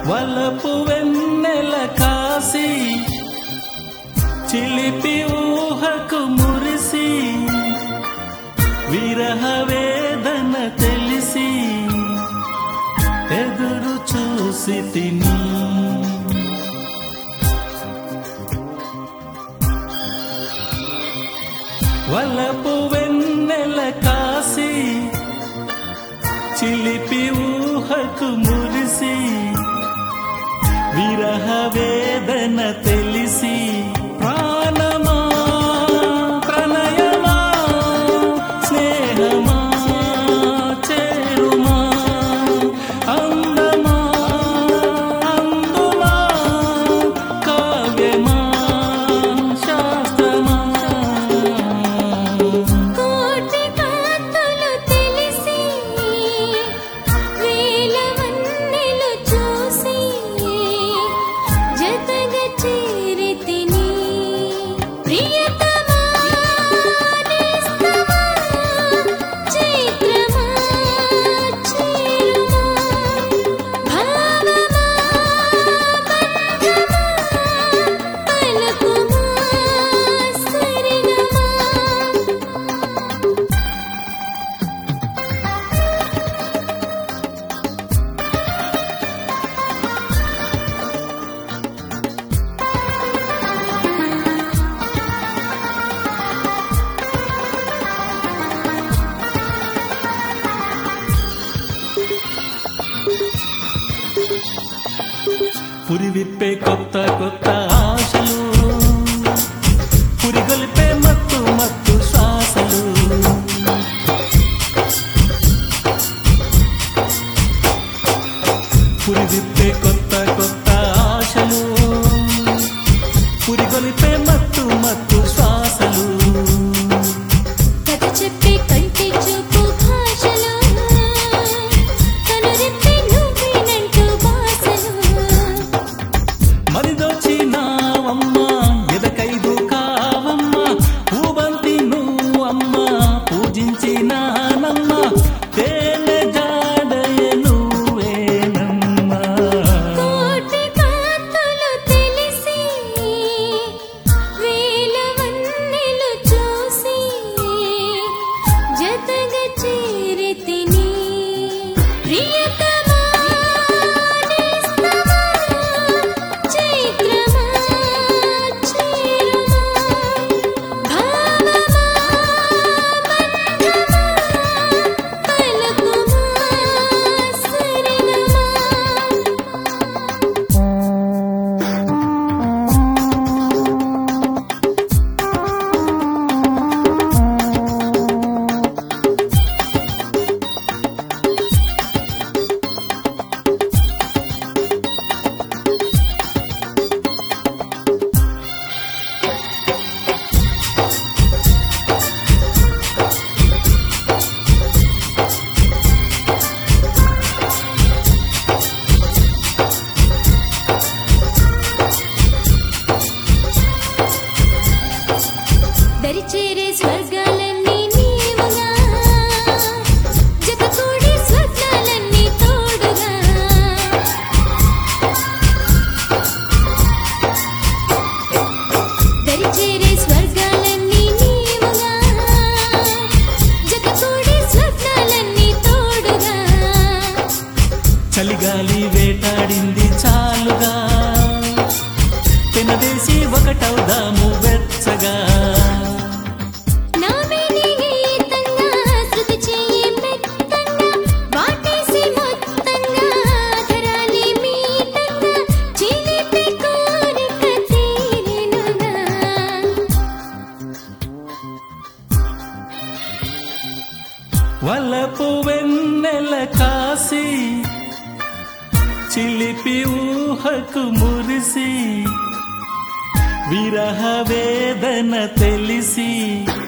వలపు వెన్నెల కాసి చిలిపి ఊహకు మురిసి విరహ వేదన తెలిసి ఎదురు చూసి తిని వలపు వెన్నెల కాసి చిలిపి ఊహకు మురిసి విరహ వేదన తెలిసి ప్రాణమా ప్రణయమా స్నేహమా చేరుమా అందమా అందుమా కావ్యమా శాస్త్రమా కోటి కాంతులు తెలిసి వేల వన్నెలు చూసి జతగా చేరితిని ప్రియతమా నేస్తమా చైత్రమా చేరుమా భావమా బంధమా పలుకుమా సరిగమా పురి విప్పే కొత్త కొత్త ఆశలు పురిగొలిపే మత్తు మత్తు శ్వాసలు పురి విప్పే కొత్త కొత్త ఆశలు పురిగొలిపే మత్తు మత్తు శ్వాసలు కథ చెప్పే కంటి చూపు భాషలో కనురెప్పే నువ్వేనంటూ భాషలు మరిదొచ్చినావమ్మా ఎదకైదు కావమ్మా పూబంతి నువ్వమ్మా పూజించినానమ్మా తేనె జాడయ నువ్వేనమ్మా కోటి కాంతులు తెలిసి వేల వన్నెలు చూసి జతగా చేరితిని ప్రియతమా నేస్తమా చైత్రమా చేరుమా భావమా బంధమా పలుకుమా సరిగమా దరిచేరే స్వర్గాలన్నీ నీవుగా జతకూడి స్వర్గాలన్నీ తోడుగా దరిచేరే స్వర్గాలన్నీ నీవుగా జతకూడి స్వర్గాలన్నీ తోడుగా చలిగాలి వేటాడింది చాలుగా తినదేసి ఒకటవుదాము వెచ్చగా నామేని గీతంగా శృతి చెయ్యి మెత్తంగా వాటేసి మొత్తంగా ధరాలి మీటంగా చిలిపి కోరిక తీరెనుగా వలపు వెన్నెల కాసి చిలిపి ఊహకు మురిసి విరహ వేదన తెలిసి